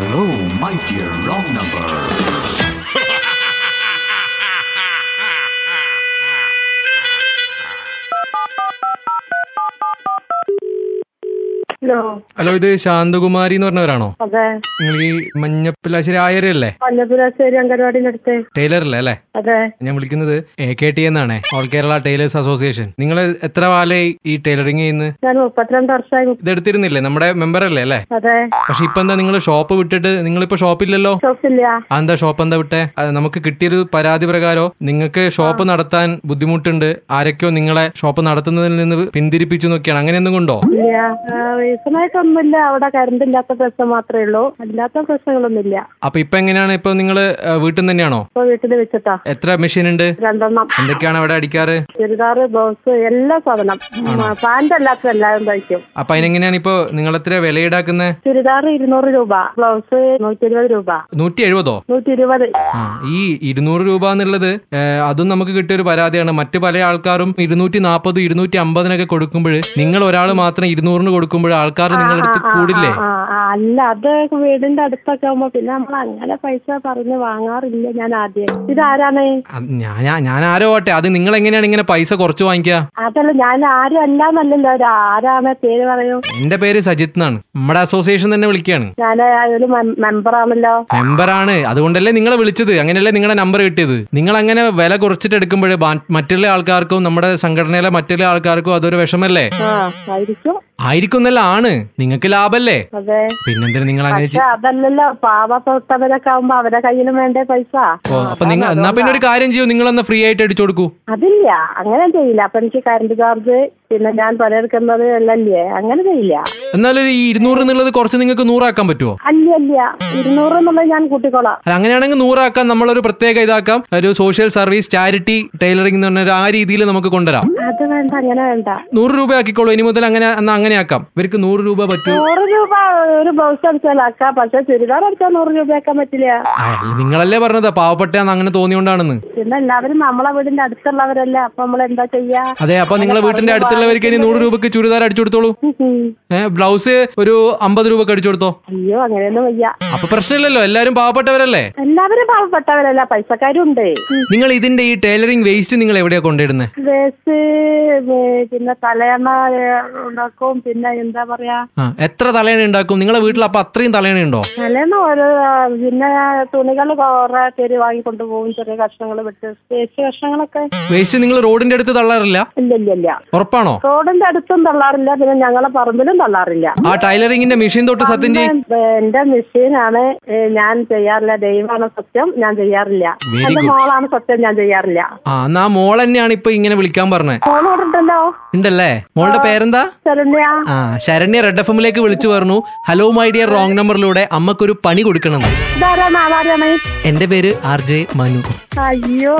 Hello, my dear wrong number. Hello hello ഇത് ശാന്തകുമാരി എന്ന് പറഞ്ഞവരാണോ അതെ നിങ്ങൾ ഈ മഞ്ഞപ്പിലാശ്ശേരി ആയരല്ലേ മഞ്ഞപ്പുരാശ്ശേരി അംഗൻവാടിന്റെ അടുത്ത് ടൈലറല്ലേ അല്ലേ അതെ ഞാൻ വിളിക്കുന്നത് എ കെ ടി എന്നാണ് ഓൾ കേരള ടൈലേഴ്സ് അസോസിയേഷൻ നിങ്ങൾ എത്ര കാലമായി ഈ ടൈലറിങ് ചെയ്യുന്നത് ഞാൻ മുപ്പത്തിരണ്ട് വർഷമായി ഇത് എടുത്തിരുന്നില്ലേ നമ്മുടെ മെമ്പർ അല്ലേ അല്ലേ അതെ പക്ഷെ ഇപ്പൊ എന്താ നിങ്ങൾ ഷോപ്പ് വിട്ടിട്ട് നിങ്ങളിപ്പോ ഷോപ്പില്ലല്ലോ ഷോപ്പില്ല അതെന്താ ഷോപ്പ് എന്താ വിട്ടെ അത് നമുക്ക് കിട്ടിയൊരു പരാതി പ്രകാരം നിങ്ങൾക്ക് ഷോപ്പ് നടത്താൻ ബുദ്ധിമുട്ടുണ്ട് ആരൊക്കെയോ നിങ്ങളെ ഷോപ്പ് നടത്തുന്നതിൽ നിന്ന് പിന്തിരിപ്പിച്ചു നോക്കിയാണ് അങ്ങനെ എന്തും കൊണ്ടോ ഇല്ല റീസണായിട്ടൊന്നുമില്ല അവിടെ കറണ്ട് ഇല്ലാത്ത പ്രശ്നം മാത്രമേ ഉള്ളൂ അല്ലാത്ത പ്രശ്നങ്ങളൊന്നുമില്ല അപ്പൊ ഇപ്പൊ എങ്ങനെയാണ് ഇപ്പൊ നിങ്ങൾ വീട്ടിൽ നിന്ന് തന്നെയാണോ ഇപ്പൊ വീട്ടിൽ വെച്ചിട്ടാ എത്ര മെഷീൻ ഉണ്ട് രണ്ടെണ്ണം എന്തൊക്കെയാണ് അവിടെ അടിക്കാറ് ചുരിദാർ ബ്ലൗസ് എല്ലാ സാധനം പാന്റ് അല്ലാത്ത എല്ലാവരും തയ്ക്കും അപ്പൊ അതിനെങ്ങനെയാണ് ഇപ്പൊ നിങ്ങൾ എത്ര വില ഈടാക്കുന്നത് ചുരിദാർ ഇരുന്നൂറ് രൂപ ബ്ലൗസ് നൂറ്റി ഇരുപത് രൂപ നൂറ്റി എഴുപതോ നൂറ്റി ഇരുപത് ആ ഈ ഇരുന്നൂറ് രൂപ എന്നുള്ളത് ഏഹ്, അതും നമുക്ക് കിട്ടിയ ഒരു പരാതിയാണ് മറ്റു പല ആൾക്കാരും ഇരുന്നൂറ്റി നാൽപ്പത് ഇരുന്നൂറ്റി അമ്പതിനൊക്കെ കൊടുക്കുമ്പോൾ നിങ്ങൾ ഒരാൾ മാത്രം ഇരുന്നൂറിന് കൊടുക്കുമ്പോൾ ആൾക്കാർ നിങ്ങളുടെ അടുത്ത് കൂടില്ലേ ആ ആ, അല്ല അത് വീടിന്റെ അടുത്തൊക്കെ ആവുമ്പോ പിന്നെ നമ്മൾ അങ്ങനെ പൈസ പറഞ്ഞ് വാങ്ങാറില്ല ഞാൻ ആദ്യം ഇതാരാണ് അത് ഞാൻ ഞാൻ- ഞാൻ ആരോ ആട്ടെ അത് നിങ്ങൾ എങ്ങനെയാണ് ഇങ്ങനെ പൈസ കുറച്ച് വാങ്ങിക്കുക അതല്ല ഞാൻ ആരും അല്ലാന്നല്ലല്ലോ ഒരു ആരാണ് പേര് പറയൂ എന്റെ പേര് സജിത്ത് എന്നാണ് നമ്മുടെ അസോസിയേഷൻ തന്നെ വിളിക്കുകയാണ് ഞാൻ ഒരു മെമ്പറാണല്ലോ മെമ്പറാണ് അതുകൊണ്ടല്ലേ നിങ്ങളെ വിളിച്ചത് അങ്ങനെയല്ലേ നിങ്ങളുടെ നമ്പർ കിട്ടിയത് നിങ്ങൾ അങ്ങനെ വില കുറച്ചിട്ട് എടുക്കുമ്പോൾ മറ്റുള്ള ആൾക്കാർക്കും നമ്മുടെ സംഘടനയിലെ മറ്റുള്ള ആൾക്കാർക്കും അതൊരു വിഷമല്ലേ ആ ആയിരിക്കും ആയിരിക്കുന്നല്ല ആണ് നിങ്ങൾക്ക് ലാഭല്ലേ അതെ പിന്നെന്തിനാ നിങ്ങൾ അങ്ങനെ പക്ഷെ അതല്ലല്ലോ പാവപ്പെട്ടവരൊക്കെ ആവുമ്പോ അവരെ കയ്യിലും വേണ്ടേ പൈസ ഓ അപ്പൊ നിങ്ങൾ എന്നാ പിന്നെ ഒരു കാര്യം ചെയ്യൂ നിങ്ങൾ എന്നാ ഫ്രീ ആയിട്ട് അടിച്ചു കൊടുക്കൂ അതില്ല അങ്ങനെ ചെയ്യില്ല അപ്പൊ എനിക്ക് കറണ്ട് ചാർജ് പിന്നെ ഞാൻ പണിയെടുക്കുന്നത് എല്ലല്ലേ അങ്ങനെ ചെയ്യില്ല എന്നാലും ഈ ഇരുന്നൂറ് എന്നുള്ളത് കുറച്ച് നിങ്ങൾക്ക് നൂറാക്കാൻ പറ്റുമോ അല്ല അല്ല ഇരുന്നൂറ് എന്നുള്ളത് ഞാൻ കൂട്ടിക്കോളാം അല്ല അങ്ങനെയാണെങ്കിൽ നൂറാക്കാൻ നമ്മളൊരു പ്രത്യേക ഇതാക്കാം ഒരു സോഷ്യൽ സർവീസ് ചാരിറ്റി ടൈലറിംഗ് എന്ന് പറഞ്ഞ ഒരു ആ രീതിയിൽ നമുക്ക് കൊണ്ടുവരാം അത് വേണ്ട അങ്ങനെ വേണ്ട നൂറ് രൂപ ആക്കിക്കോളൂ ഇനി മുതൽ അങ്ങനെ എന്നാ അങ്ങനെ ആക്കാം ഇവർക്ക് നൂറ് രൂപ പറ്റൂ നൂറ് രൂപ ഒരു ബ്ലൗസ് അടിച്ചാൽ ആക്കാം പക്ഷെ ചുരിദാർ അടിച്ചാൽ നൂറ് രൂപ ആക്കാൻ പറ്റില്ല ആ, അല്ല, നിങ്ങളല്ലേ പറഞ്ഞത് പാവപ്പെട്ടയാന്ന് അങ്ങനെ തോന്നിയോണ്ടാണെന്ന് പിന്നെ എല്ലാവരും നമ്മളെ വീടിന്റെ അടുത്തുള്ളവരല്ലേ അപ്പൊ നമ്മൾ എന്താ ചെയ്യാ അതെ അപ്പൊ നിങ്ങളെ വീട്ടിന്റെ അടുത്തുള്ളവർക്ക് ഇനി നൂറ് രൂപക്ക് ചുരിദാർ അടിച്ചു കൊടുത്തോളൂ ഏഹ് ബ്ലൗസ് ഒരു അമ്പത് രൂപക്ക് അടിച്ചു കൊടുത്തോ അയ്യോ അങ്ങനെയൊന്നും വയ്യ അപ്പൊ പ്രശ്നമില്ലല്ലോ എല്ലാരും പാവപ്പെട്ടവരല്ലേ എല്ലാവരും പാവപ്പെട്ടവരല്ല പൈസക്കാരും ഉണ്ട് നിങ്ങൾ ഇതിന്റെ ഈ ടൈലറിംഗ് വേസ്റ്റ് നിങ്ങൾ എവിടെയാ കൊണ്ടിടുന്നത് വേസ്റ്റ് പിന്നെ തലയണ ഏ, ഉണ്ടാക്കും പിന്നെ എന്താ പറയാ ആ എത്ര തലേണ ഉണ്ടാക്കും നിങ്ങളെ വീട്ടിൽ അപ്പൊ അത്രയും തലേണ ഉണ്ടോ തലേന്ന് ഓരോ പിന്നെ തുണികൾ കുറെ പേര് വാങ്ങിക്കൊണ്ടു പോകും ചെറിയ കഷ്ണങ്ങൾ വിട്ട് വേസ്റ്റ് കഷ്ണങ്ങളൊക്കെ വേസ്റ്റ് നിങ്ങൾ റോഡിന്റെ അടുത്ത് തള്ളാറില്ല ഇല്ല ഇല്ല ഇല്ല ഉറപ്പാണോ റോഡിന്റെ അടുത്തും തള്ളാറില്ല പിന്നെ ഞങ്ങളെ പറമ്പിലും തള്ളാറില്ല ആ ടൈലറിംഗിന്റെ മെഷീൻ തൊട്ട് സത്യം ചെയ്യും എന്റെ- എന്റെ മെഷീനാണ് ഏ, ഞാൻ ചെയ്യാറില്ല ദൈവമാണ് സത്യം ഞാൻ ചെയ്യാറില്ല Very എന്റെ good. മോളാണ് സത്യം ഞാൻ ചെയ്യാറില്ല ആ എന്നാ മോൾ തന്നെയാണ് ഇപ്പൊ ഇങ്ങനെ വിളിക്കാൻ പറഞ്ഞത് മോള് ഇവിടെ ഉണ്ടല്ലോ ഉണ്ടല്ലേ മോളുടെ പേരെന്താ ശരണ്യ ആ ശരണ്യ റെഡ് എഫ് എമ്മിലേക്ക് വിളിച്ചു പറഞ്ഞു ഹലോ മൈ ഡിയർ റോങ് നമ്പറിലൂടെ അമ്മക്കൊരു പണി കൊടുക്കണം ഇതാരാണ് ആരാണ് എന്റെ പേര് ആർ ജെ മനു അയ്യോ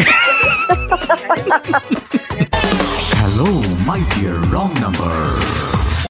Hello, my dear wrong number.